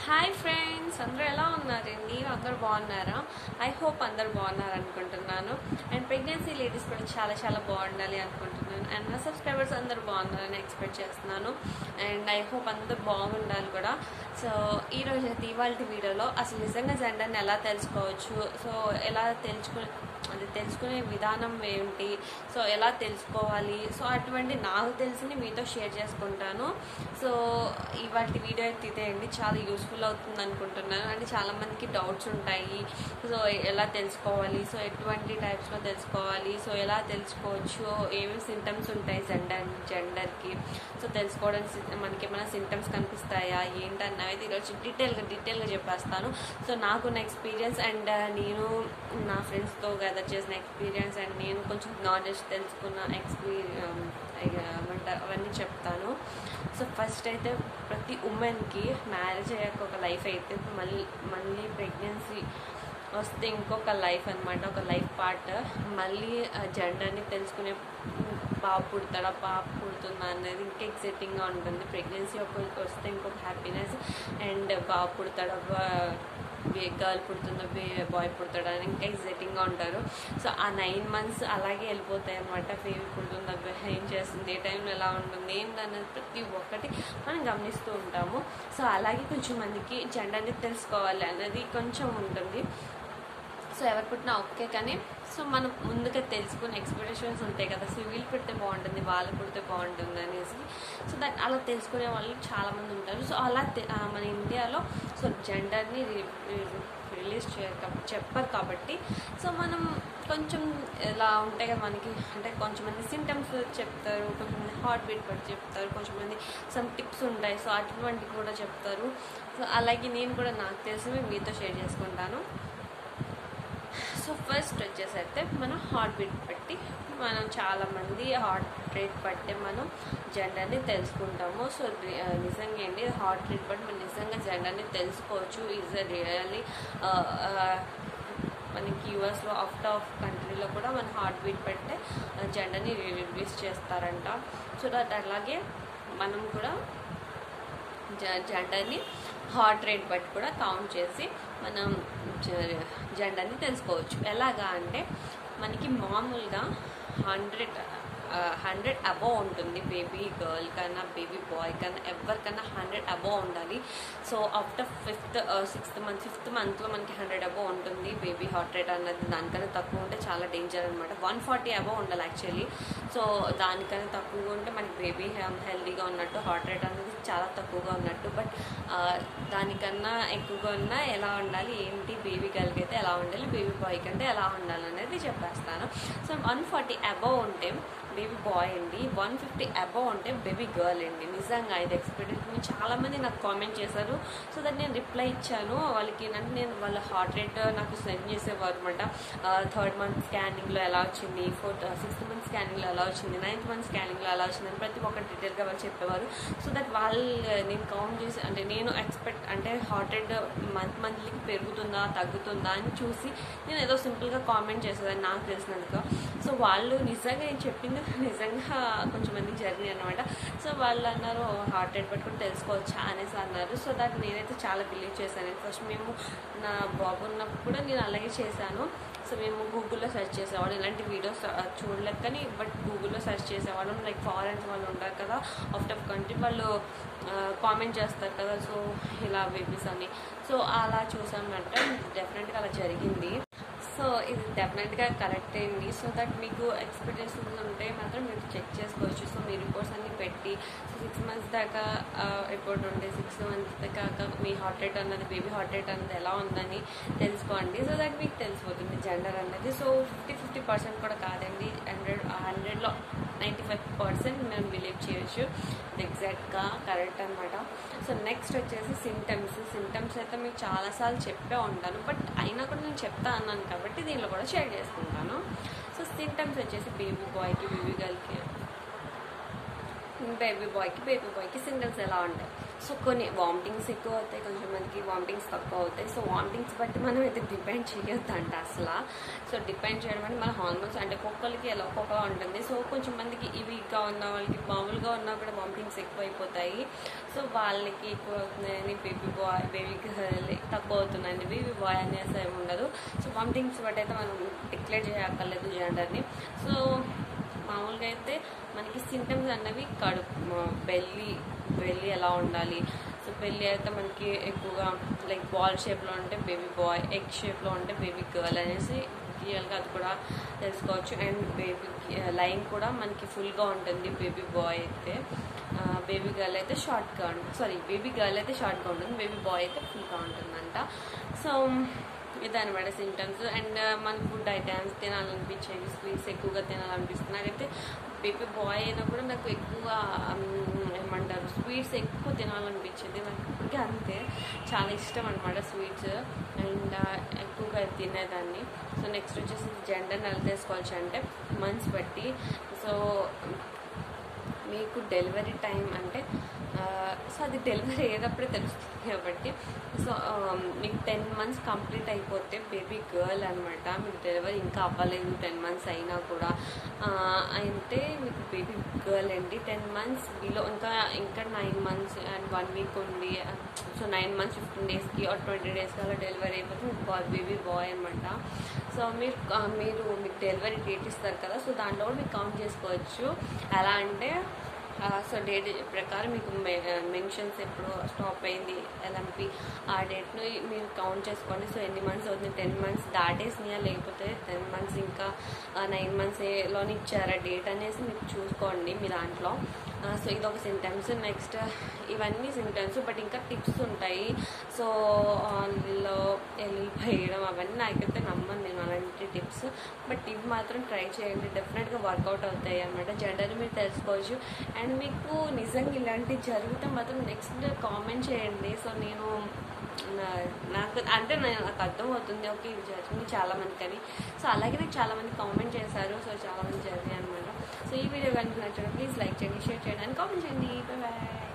hi friends అందరూ ఎలా ఉన్నారండి అందరూ బాగున్నారా ఐ హోప్ అందరూ బాగున్నారు అనుకుంటున్నాను అండ్ ప్రెగ్నెన్సీ లేడీస్ కూడా చాలా చాలా బాగుండాలి అనుకుంటున్నాను అండ్ నా సబ్స్క్రైబర్స్ అందరూ బాగున్నారని ఎక్స్పెక్ట్ చేస్తున్నాను అండ్ ఐ హోప్ అందరూ బాగుండాలి కూడా సో ఈ రోజు అయితే ఇవాళ వీడియోలో అసలు నిజంగా జెండర్ని ఎలా తెలుసుకోవచ్చు సో ఎలా తెలుసుకునే అది తెలుసుకునే విధానం ఏంటి సో ఎలా తెలుసుకోవాలి సో అటువంటి నాకు తెలిసింది మీతో షేర్ చేసుకుంటాను సో ఇవాటి వీడియో అయితే ఇదే అండి చాలా యూస్ఫుల్ అవుతుంది అనుకుంటున్నాను అంటే చాలా మందికి డౌట్స్ ఉంటాయి సో ఎలా తెలుసుకోవాలి సో ఎటువంటి టైప్స్లో తెలుసుకోవాలి సో ఎలా తెలుసుకోవచ్చు ఏమేమి సింటమ్స్ ఉంటాయి జెండర్ జెండర్కి సో తెలుసుకోవడానికి సి- మనకి ఏమైనా సింటమ్స్ కనిపిస్తాయా ఏంటన్నవి అయితే ఈరోజు డీటెయిల్గా డీటెయిల్గా చెప్పేస్తాను సో నాకున్న ఎక్స్పీరియన్స్ అండ్ నేను నా ఫ్రెండ్స్తో గదర్ చేసిన ఎక్స్పీరియన్స్ అండ్ నేను కొంచెం నాలెడ్జ్ తెలుసుకున్న ఎక్స్పీరియన్స్ అవన్నీ చెప్తాను సో ఫస్ట్ అయితే ప్రతి ఉమెన్కి మ్యారేజ్ అయ్యాక ఒక లైఫ్ అయితే మళ్ళీ మళ్ళీ ప్రెగ్నెన్సీ వస్తే ఇంకొక లైఫ్ అన్నమాట ఒక లైఫ్ పార్ట్ మళ్ళీ జెండర్ని తెలుసుకునే బాబు పుడతాడా పాప పుడుతుందా అనేది ఇంకా ఎక్సైటింగ్గా ఉంటుంది ప్రెగ్నెన్సీ ఒక వస్తే ఇంకొక హ్యాపీనెస్ అండ్ బాబు పుడతాడా గర్ల్ పుడుతుందా బాయ్ పుడతాడా అని ఇంకా ఎక్సైటింగ్గా ఉంటారు సో ఆ నైన్ మంత్స్ అలాగే వెళ్ళిపోతాయి అనమాట బేబీ పుడుతుందా ఏం చేస్తుంది ఏ టైంలో ఎలా ఉంటుంది ఏంటన్నది ప్రతి ఒక్కటి మనం గమనిస్తూ ఉంటాము సో అలాగే కొంచెం మందికి జెండర్ని తెలుసుకోవాలి అనేది కొంచెం ఉంటుంది సో ఎవరు పుట్టినా ఓకే కానీ సో మనం ముందుగా తెలుసుకునే ఎక్స్పెక్టేషన్స్ ఉంటాయి కదా సో వీళ్ళు పుడితే బాగుంటుంది వాళ్ళు పుడితే బాగుంటుంది అనేసి సో దట్ అలా తెలుసుకునే వాళ్ళు చాలామంది ఉంటారు సో అలా తె- ఆ, మన ఇండియాలో సో జెండర్ని రిలీజ్ చేయక చెప్పరు కాబట్టి సో మనం కొంచెం ఇలా ఉంటాయి కదా మనకి అంటే కొంచెమంది సింటమ్స్ చెప్తారు కొంచెమంది హార్ట్ బీట్ బట్టి చెప్తారు కొంచెమంది సమ్ టిప్స్ ఉంటాయి సో అటువంటి కూడా చెప్తారు సో అలాగే నేను కూడా నాకు తెలిసినవి మీతో షేర్ చేసుకుంటాను సో ఫస్ట్ వచ్చేసి అయితే మనం హార్ట్ బీట్ బట్టి మనం చాలామంది హార్ట్ రేట్ బట్టి మనం జెండర్ని తెలుసుకుంటాము సో రి- ఆ, నిజంగా ఏంటి హార్ట్ రేట్ బట్టి మనం నిజంగా జెండర్ని తెలుసుకోవచ్చు ఈజ్ రియల్లీ మనకి యూఎస్లో అవుట్ ఆఫ్ కంట్రీలో కూడా మన హార్ట్ బీట్ పెట్టే జెండర్ని రిలీజ్ చేస్తారంట సో దట్ అలాగే మనం కూడా జ- జెండర్ని హార్ట్ రేట్ బట్టి కూడా కౌంట్ చేసి మనం జ- జెండర్ని తెలుసుకోవచ్చు ఎలాగా అంటే మనకి మామూలుగా హండ్రెడ్ హండ్రెడ్ అబోవ్ ఉంటుంది బేబీ గర్ల్ కన్నా బేబీ బాయ్ కన్నా ఎవరికన్నా హండ్రెడ్ అబోవ్ ఉండాలి so after fifth sixth month fifth మంత్లో మనకి హండ్రెడ్ అబోవ్ ఉంటుంది బేబీ హార్ట్ రేట్ అన్నది దానికన్నా తక్కువ ఉంటే చాలా డేంజర్ అనమాట వన్ ఫార్టీ అబోవ్ ఉండాలి యాక్చువల్లీ సో దానికన్నా తక్కువగా ఉంటే మనకి బేబీ హెల్తీగా ఉన్నట్టు హార్ట్ రేట్ అనేది చాలా తక్కువగా ఉన్నట్టు బట్ దానికన్నా ఎక్కువగా ఉన్నా ఎలా ఉండాలి ఏంటి బేబీ గర్ల్కి అయితే ఎలా ఉండాలి బేబీ బాయ్కి అంటే ఎలా ఉండాలి అనేది చెప్పేస్తాను సో వన్ ఫార్టీ అబవ్ ఉంటే బేబీ బాయ్ అండి వన్ ఫిఫ్టీ అబవ్ ఉంటే బేబీ గర్ల్ అండి నిజంగా ఇది ఎక్స్పీరియన్స్ చాలామంది నాకు కామెంట్ చేశారు సో దట్ నేను రిప్లై ఇచ్చాను వాళ్ళకి ఏంటంటే నేను వాళ్ళ హార్ట్ రేట్ నాకు సెండ్ చేసేవారు అనమాట థర్డ్ మంత్ స్కానింగ్లో ఎలా వచ్చింది ఫోర్త్ సిక్స్త్ మంత్ స్కానింగ్లో ఎలా వచ్చింది నైన్త్ మంత్ స్కానింగ్లో ఎలా వచ్చింది అని ప్రతి ఒక్కటి డీటెయిల్గా వాళ్ళు చెప్పేవారు సో దట్ వాళ్ళు నేను కౌంట్ చేసి అంటే నేను ఎక్స్పెక్ట్ అంటే హార్ట్ రేట్ మంత్ మంత్లీకి పెరుగుతుందా తగ్గుతుందా అని చూసి నేను ఏదో సింపుల్గా కామెంట్ చేసేదాన్ని నాకు తెలిసినందుకు సో వాళ్ళు నిజంగా నేను చెప్పింది నిజంగా కొంచెం మందికి జరిగింది అనమాట సో వాళ్ళు అన్నారు హార్ట్ రేట్ పట్టుకుని తెలుసుకోవచ్చా అనేసి అన్నారు సో దట్ నేనైతే చాలా బిలీవ్ చేశాను ఫస్ట్ మేము నా బాబు ఉన్నప్పుడు కూడా నేను అలాగే చేశాను సో మేము గూగుల్లో సెర్చ్ చేసేవాళ్ళం ఇలాంటి వీడియోస్ చూడలేదు కానీ బట్ గూగుల్లో సెర్చ్ చేసేవాళ్ళం లైక్ ఫారెన్స్ వాళ్ళు ఉంటారు కదా అవుట్ ఆఫ్ కంట్రీ వాళ్ళు కామెంట్ చేస్తారు కదా సో ఇలా బేబీస్ అని సో అలా చూసామంటే డెఫినెట్గా అలా జరిగింది సో ఇది డెఫినెట్గా కరెక్ట్ అండి సో దట్ మీకు ఎక్స్పెక్టేషన్స్ ఉంటే మాత్రం మీరు చెక్ చేసుకోవచ్చు సో మీ రిపోర్ట్స్ అన్ని పెట్టి సిక్స్ మంత్స్ దాకా రిపోర్ట్ ఉంటే సిక్స్ మంత్స్ దాకా మీ హార్ట్ రేట్ అన్నది బేబీ హార్ట్ రేట్ అన్నది ఎలా ఉందని తెలుసుకోండి సో దట్ మీకు తెలిసిపోతుంది జెండర్ అన్నది సో ఫిఫ్టీ ఫిఫ్టీ పర్సెంట్ కూడా కాదండి హండ్రెడ్ హండ్రెడ్లో నైంటీ ఫైవ్ పర్సెంట్ మేము బిలీవ్ చేయొచ్చు ఇది ఎగ్జాక్ట్గా కరెక్ట్ అనమాట సో నెక్స్ట్ వచ్చేసి సింటమ్స్ సింటమ్స్ అయితే మీకు చాలాసార్లు చెప్పే ఉంటాను బట్ అయినా కూడా నేను చెప్తా అన్నాను కాబట్టి దీనిలో కూడా షేర్ చేసుకుంటాను సో సింటమ్స్ వచ్చేసి బేబీ బాయ్కి బేబీ గర్ల్కి బేబీ బాయ్కి బేబీ బాయ్కి సింగిల్స్ ఎలా ఉంటాయి సో కొన్ని వామిటింగ్స్ ఎక్కువ అవుతాయి కొంచెం మందికి వామిటింగ్స్ తక్కువ అవుతాయి సో వామిటింగ్స్ బట్టి మనం అయితే డిపెండ్ చేయొద్దు అంట అసలు సో డిపెండ్ చేయడం అంటే మన హార్మోన్స్ అంటే ఒక్కొక్కరికి ఎలా ఒక్కొక్క ఉంటుంది సో కొంచెం మందికి ఈ వీక్గా ఉన్న వాళ్ళకి మామూలుగా ఉన్నా కూడా వామిటింగ్స్ ఎక్కువ అయిపోతాయి సో వాళ్ళకి ఎక్కువ అవుతున్నాయని బేబీ బాయ్ బేబీ గర్ల్ తక్కువ అవుతుందండి బేబీ బాయ్ అనేసి ఏమి ఉండదు సో వామిటింగ్స్ బట్టి అయితే మనం డిక్లేర్ చేయక్కర్లేదు జెండర్ని సో మామూలుగా అయితే మనకి సింటమ్స్ అన్నవి కడుపు బెల్లి బెల్లి ఎలా ఉండాలి సో బెల్లి అయితే మనకి ఎక్కువగా లైక్ బాల్ షేప్లో ఉంటే బేబీ బాయ్ ఎగ్ షేప్లో ఉంటే బేబీ గర్ల్ అనేసి రియల్గా అది కూడా తెలుసుకోవచ్చు అండ్ బేబీ లైన్ కూడా మనకి ఫుల్గా ఉంటుంది బేబీ బాయ్ అయితే బేబీ గర్ల్ అయితే షార్ట్గా ఉంటుంది సారీ బేబీ గర్ల్ అయితే షార్ట్గా ఉంటుంది బేబీ బాయ్ అయితే ఫుల్గా ఉంటుందంట సో ఇదనమాట సింటమ్స్ అండ్ మన ఫుడ్ ఐటమ్స్ తినాలనిపించేవి స్వీట్స్ ఎక్కువగా తినాలనిపిస్తుంది నాకైతే బేబీ బాయ్ అయినా కూడా నాకు ఎక్కువ ఉమ్, ఏమంటారు స్వీట్స్ ఎక్కువ తినాలనిపించేది నాకు ఇప్పటికీ అంతే చాలా ఇష్టం అనమాట స్వీట్స్ అండ్ ఎక్కువగా తినేదాన్ని సో నెక్స్ట్ వచ్చేసి జెండర్ ఎలా తెలుసుకోవచ్చు అంటే మంత్స్ బట్టి సో మీకు డెలివరీ టైం అంటే ఆ, సో అది డెలివరీ అయ్యేటప్పుడే తెలుస్తుంది కాబట్టి సో ఆ, మీకు టెన్ మంత్స్ కంప్లీట్ అయిపోతే బేబీ గర్ల్ అనమాట మీకు డెలివరీ ఇంకా అవ్వలేదు టెన్ మంత్స్ అయినా కూడా ఆ, అంటే మీకు బేబీ గర్ల్ అండి టెన్ మంత్స్ బిలో ఇంకా ఇంకా nine months and one week ఉండి సో నైన్ మంత్స్ ఫిఫ్టీన్ డేస్కి ఆర్ ట్వంటీ డేస్కి అలా డెలివరీ అయిపోతే మీకు బాయ్ బేబీ బాయ్ అనమాట సో మీరు ఆ, మీరు మీకు డెలివరీ డేట్ ఇస్తారు కదా సో దాంట్లో కూడా మీకు కౌంట్ చేసుకోవచ్చు ఎలా అంటే ఆ, సో డేట్ ప్రకారం మీకు మెన్షన్స్ ఎప్పుడు స్టాప్ అయింది ఎల్ఎంపి ఆ డేట్ను మీరు కౌంట్ చేసుకోండి సో ఎన్ని మంత్స్ అవుతుంది టెన్ మంత్స్ దాటేసినాయా లేకపోతే టెన్ మంత్స్ ఇంకా నైన్ మంత్స్ లోని ఇచ్చారా డేట్ అనేసి మీరు చూసుకోండి మీ దాంట్లో ఆ, సో ఇది ఒక సింటమ్స్ నెక్స్ట్ ఇవన్నీ సింటమ్స్ బట్ ఇంకా టిప్స్ ఉంటాయి సో అందులో వెళ్ళిపోయడం అవన్నీ నాకైతే నమ్మను నేను అలాంటి టిప్స్ బట్ ఇవి మాత్రం ట్రై చేయండి డెఫినెట్గా వర్కౌట్ అవుతాయి అనమాట జెండర్ మీరు తెలుసుకోవచ్చు అండ్ మీకు నిజంగా ఇలాంటివి జరిగితే మాత్రం నెక్స్ట్ కామెంట్ చేయండి సో నేను నా- నాకు అంటే నేను నాకు అర్థమవుతుంది ఓకే ఇది జరిగింది చాలా మందికి అని సో అలాగే నాకు చాలా మంది కామెంట్ చేశారు సో చాలా మంది జరిగాయి అనమాట సో ఈ వీడియో కనుక నచ్చడం ప్లీజ్ లైక్ చేయండి షేర్ చేయండి అండ్ కామెంట్ చేయండి బాయ్